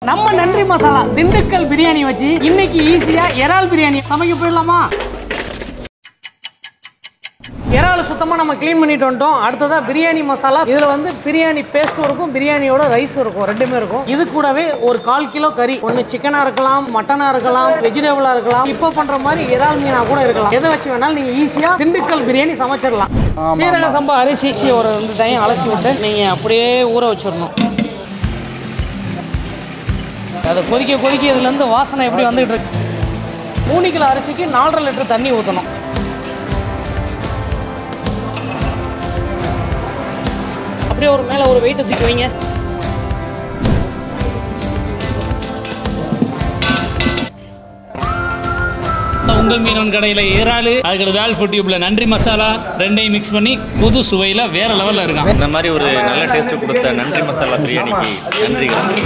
நம்ம நன்றி மசாலா திண்டுக்கல் பிரியாணி வச்சு இன்னைக்கு ஈஸியா இறால் பிரியாணி சமைக்க போயிடலாமா இறால் சுத்தமாக நம்ம க்ளீன் பண்ணிட்டு வந்துட்டோம் அடுத்ததா பிரியாணி மசாலா இதில் வந்து பிரியாணி பேஸ்ட்டும் இருக்கும் பிரியாணியோட ரைஸும் இருக்கும் ரெண்டுமே இருக்கும் இது கூடவே ஒரு கால் கிலோ கறி ஒன்று சிக்கனாக இருக்கலாம் மட்டனாக இருக்கலாம் வெஜிடபிளாக இருக்கலாம் இப்போ பண்ணுற மாதிரி இறால் மீனாக கூட இருக்கலாம் எதை வச்சு வேணாலும் நீங்கள் ஈஸியாக திண்டுக்கல் பிரியாணி சமைச்சிடலாம் சீரக சம்பா அரிசி ஒரு ரெண்டு டைம் அலசி விட்டு நீங்கள் அப்படியே ஊற வச்சிடணும் அதை கொதிக்க கொதிக்க இதுலேருந்து வாசனை எப்படி வந்துகிட்டு இருக்கு மூணு கிலோ அரிசிக்கு நாலரை லிட்டர் தண்ணி ஊற்றணும் அப்படியே ஒரு மேலே ஒரு வெயிட்டை தூக்கி வைங்க உங்கள் மீனவன் கடையில் இறாலு அதுக்கு தால் ஃபுட் டியூப்ல நன்றி மசாலா ரெண்டையும் மிக்ஸ் பண்ணி புது சுவையில் வேற லெவலில் இருக்கான் இந்த மாதிரி ஒரு நல்ல டேஸ்ட் கொடுத்த நன்றி மசாலா பிரியாணிக்கு நன்றிகள்